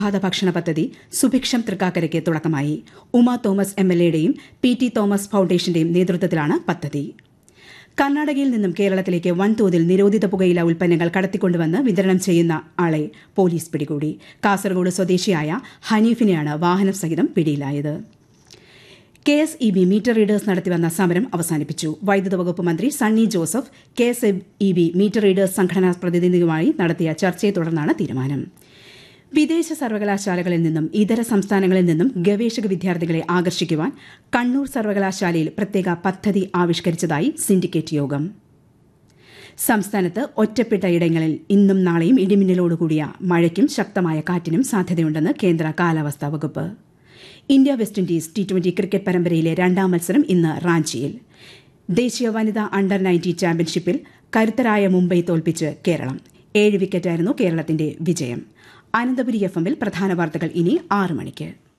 പ്രഭാത ഭക്ഷണ പദ്ധതി സുഭിക്ഷം തൃക്കാക്കരയ്ക്ക് തുടക്കമായി ഉമ തോമസ് എം എൽ എയുടെയും പി ടി തോമസ് ഫൌണ്ടേഷന്റെയും നേതൃത്വത്തിലാണ് പദ്ധതി കർണാടകയിൽ നിന്നും കേരളത്തിലേക്ക് വൻതോതിൽ നിരോധിത പുകയില ഉൽപ്പന്നങ്ങൾ കടത്തിക്കൊണ്ടുവന്ന് വിതരണം ചെയ്യുന്ന ആളെ പോലീസ് പിടികൂടി കാസർഗോഡ് സ്വദേശിയായ ഹനീഫിനെയാണ് വാഹനം സഹിതം പിടിയിലായത് K S E B meter readers നടത്തിവന്ന സമരം അവസാനിപ്പിച്ചു വൈദ്യുത വകുപ്പ് മന്ത്രി Sunny Joseph K S E B meter readers സംഘടനാ പ്രതിനിധിയുമായി നടത്തിയ ചർച്ചയെ തുടർന്നാണ് തീരുമാനം വിദേശ സർവകലാശാലകളിൽ നിന്നും ഇതര സംസ്ഥാനങ്ങളിൽ നിന്നും ഗവേഷക വിദ്യാർത്ഥികളെ ആകർഷിക്കുവാൻ കണ്ണൂർ സർവകലാശാലയിൽ പ്രത്യേക പദ്ധതി ആവിഷ്കരിച്ചതായി സിൻഡിക്കേറ്റ് യോഗം സംസ്ഥാനത്ത് ഒറ്റപ്പെട്ട ഇടങ്ങളിൽ ഇന്നും നാളെയും ഇടിമിന്നലോടുകൂടിയ മഴയ്ക്കും ശക്തമായ കാറ്റിനും സാധ്യതയുണ്ടെന്ന് കേന്ദ്ര കാലാവസ്ഥാ വകുപ്പ് India West Indies T twenty cricket പരമ്പരയിലെ രണ്ടാം മത്സരം ഇന്ന് റാഞ്ചിയിൽ ദേശീയ വനിതാ അണ്ടർ നയൻറ്റീൻ ചാമ്പ്യൻഷിപ്പിൽ കരുത്തരായ മുംബൈ തോൽപ്പിച്ച് കേരളം ഏഴ് വിക്കറ്റായിരുന്നു കേരളത്തിന്റെ വിജയം അനന്തപുരി എഫ് എമ്മിൽ പ്രധാന വാർത്തകൾ ഇനി ആറ് മണിക്ക്